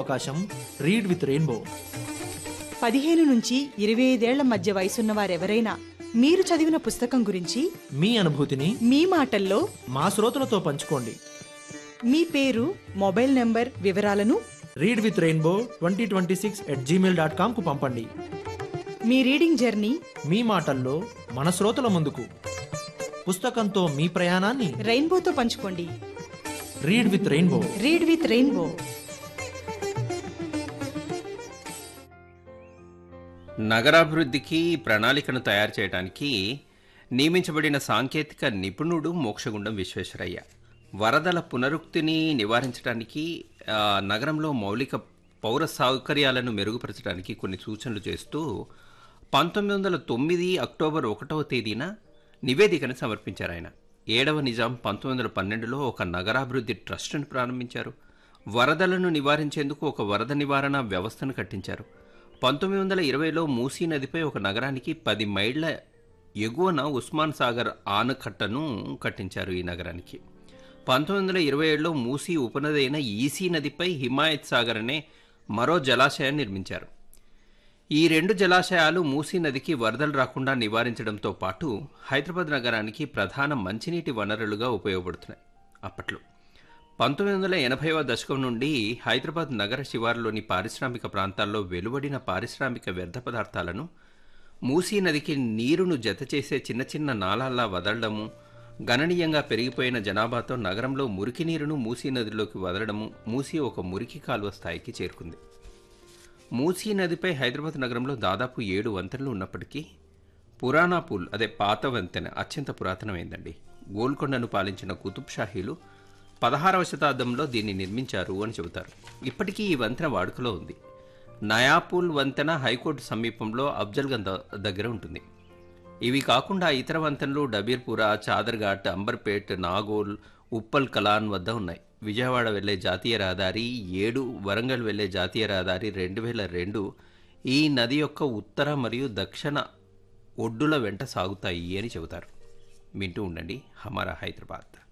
అవకాశం read with rainbow పదిహేను నుంచి ఇరవై ఐదేళ్ల మధ్య వయసున్న వారెవరైనా మీరు చదివిన పుస్తకం గురించి మీ అనుభూతిని మీ మాటల్లో మా శ్రోతలతో పంచుకోండి మీ పేరు మొబైల్ నెంబర్ వివరాలను read with rainbow twenty twenty six at Gmail dot కామ్కు పంపండి మీ రీడింగ్ జర్నీ మీ మాటల్లో మన శ్రోతల ముందుకు పుస్తకంతో మీ ప్రయాణాన్ని రెయిన్బోతో పంచుకోండి read with rainbow read with rainbow నగరాభివృద్ధికి ప్రణాళికను తయారు చేయడానికి నియమించబడిన సాంకేతిక నిపుణుడు మోక్షగుండం విశ్వేశ్వరయ్య వరదల పునరుక్తిని నివారించడానికి ఆ, నగరంలో మౌలిక పౌర సౌకర్యాలను మెరుగుపరచడానికి కొన్ని సూచనలు చేస్తూ పంతొమ్మిది వందల తొమ్మిది అక్టోబర్ ఒకటవ తేదీన నివేదికను సమర్పించారు ఆయన ఏడవ నిజాం పంతొమ్మిది వందల పన్నెండులో ఒక నగరాభివృద్ధి ట్రస్టును ప్రారంభించారు వరదలను నివారించేందుకు ఒక వరద నివారణ వ్యవస్థను కట్టించారు పంతొమ్మిది వందల ఇరవైలో మూసీ నదిపై ఒక నగరానికి పది మైళ్ళ ఎగువన ఉస్మాన్ సాగర్ ఆనకట్టను కట్టించారు ఈ నగరానికి పంతొమ్మిది వందల ఇరవై ఏడులో మూసీ ఉపనది అయిన ఈసీ నదిపై హిమాయత్ సాగర్ అనే మరో జలాశయాన్ని నిర్మించారు ఈ రెండు జలాశయాలు మూసీ నదికి వరదలు రాకుండా నివారించడంతో పాటు హైదరాబాద్ నగరానికి ప్రధాన మంచినీటి వనరులుగా ఉపయోగపడుతున్నాయి అప్పట్లో పంతొమ్మిది వందల ఎనభైవ దశకం నుండి హైదరాబాద్ నగర శివారులోని పారిశ్రామిక ప్రాంతాల్లో వెలువడిన పారిశ్రామిక వ్యర్థ పదార్థాలను మూసీ నదికి నీరును జతచేసే చిన్న చిన్న నాలాల్లా వదలడము గణనీయంగా పెరిగిపోయిన జనాభాతో నగరంలో మురికి నీరును మూసీ నదిలోకి వదలడము మూసీ ఒక మురికి కాలువ స్థాయికి చేరుకుంది మూసీ నదిపై హైదరాబాద్ నగరంలో దాదాపు ఏడు వంతెనలు ఉన్నప్పటికీ పురాణా పూల్ అదే పాత వంతెన అత్యంత పురాతనమైందండి గోల్కొండను పాలించిన కుతుబ్ షాహీలు పదహారవ శతాబ్దంలో దీన్ని నిర్మించారు అని చెబుతారు ఇప్పటికీ ఈ వంతెన వాడుకలో ఉంది నయాపూల్ వంతెన హైకోర్టు సమీపంలో అఫ్జల్గంజ్ దగ్గర ఉంటుంది ఇవి కాకుండా ఇతర వంతెనలు డబీర్పుర చాదర్ఘాట్ అంబర్పేట్ నాగోల్ ఉప్పల్ కలాన్ వద్ద ఉన్నాయి విజయవాడ వెళ్లే జాతీయ రహదారి ఏడు వరంగల్ వెళ్లే జాతీయ రహదారి రెండు వేల రెండు ఈ నది యొక్క ఉత్తర మరియు దక్షిణ ఒడ్డుల వెంట సాగుతాయి అని చెబుతారు వింటూ ఉండండి హమారా హైదరాబాద్